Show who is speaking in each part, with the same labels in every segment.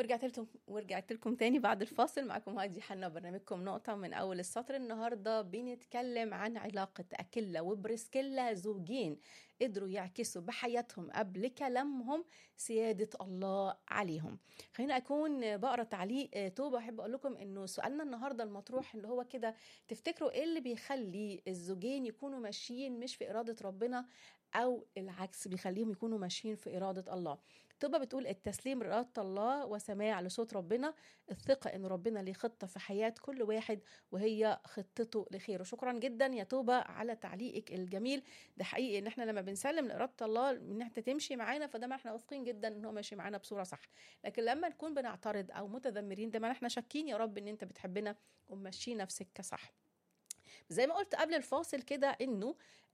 Speaker 1: ورجعت لكم ورجعت لكم تاني بعد الفاصل معكم هادي حنا برنامجكم نقطة من أول السطر النهاردة بنتكلم عن علاقة أكيلا وبريسكيلا زوجين قدروا يعكسوا بحياتهم قبل كلامهم سيادة الله عليهم خلينا أكون بقرأ تعليق توبة أحب أقول لكم إنه سؤالنا النهاردة المطروح اللي هو كده تفتكروا إيه اللي بيخلي الزوجين يكونوا ماشيين مش في إرادة ربنا أو العكس بيخليهم يكونوا ماشيين في إرادة الله توبة بتقول التسليم لإرادة الله وسماع لصوت ربنا الثقة إن ربنا ليه خطة في حياة كل واحد وهي خطته لخير وشكرا جدا يا توبة على تعليقك الجميل ده حقيقي إن إحنا لما بنسلم لإرادة الله إن إحنا تمشي معانا فده ما إحنا واثقين جدا إن هو ماشي معانا بصورة صح لكن لما نكون بنعترض أو متذمرين ده ما إحنا شاكين يا رب إن أنت بتحبنا ومشينا في سكة صح زي ما قلت قبل الفاصل كده انه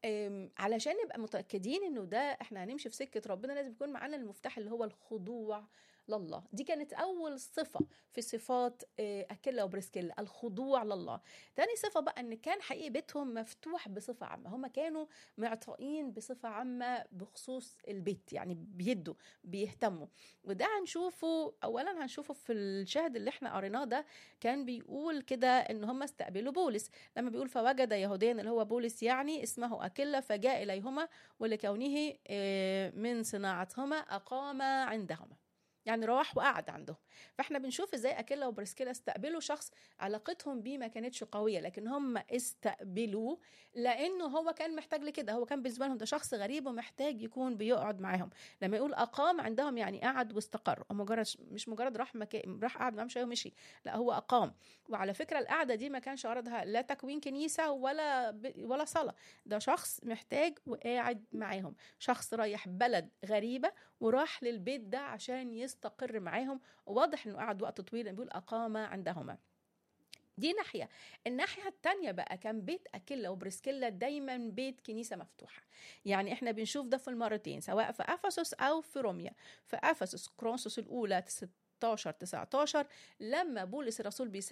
Speaker 1: علشان نبقى متاكدين انه ده احنا هنمشي في سكه ربنا لازم يكون معانا المفتاح اللي هو الخضوع لله دي كانت اول صفه في صفات اكيلا وبريسكيلا الخضوع لله تاني صفه بقى ان كان حقيقي بيتهم مفتوح بصفه عامه هم كانوا معطائين بصفه عامه بخصوص البيت يعني بيدوا بيهتموا وده هنشوفه اولا هنشوفه في الشاهد اللي احنا قريناه ده كان بيقول كده ان هم استقبلوا بولس لما بيقول فوجد يهوديا اللي هو بولس يعني اسمه اكيلا فجاء اليهما ولكونه من صناعتهما اقام عندهما يعني راح وقعد عندهم فاحنا بنشوف ازاي اكيلا وبريسكيلا استقبلوا شخص علاقتهم بيه ما كانتش قويه لكن هم استقبلوه لانه هو كان محتاج لكده هو كان بالنسبه لهم ده شخص غريب ومحتاج يكون بيقعد معاهم لما يقول اقام عندهم يعني قعد واستقر مجرد مش مجرد راح مكان راح قعد معاهم شويه ومشي لا هو اقام وعلى فكره القعده دي ما كانش غرضها لا تكوين كنيسه ولا ب... ولا صلاه ده شخص محتاج وقاعد معاهم شخص رايح بلد غريبه وراح للبيت ده عشان يستقر معاهم وواضح انه قعد وقت طويل بيقول اقام عندهما دي ناحية الناحية التانية بقى كان بيت أكيلا وبريسكيلا دايما بيت كنيسة مفتوحة يعني احنا بنشوف ده في المرتين سواء في أفسس أو في روميا في أفسس كرونسوس الأولى 16 19 لما بولس الرسول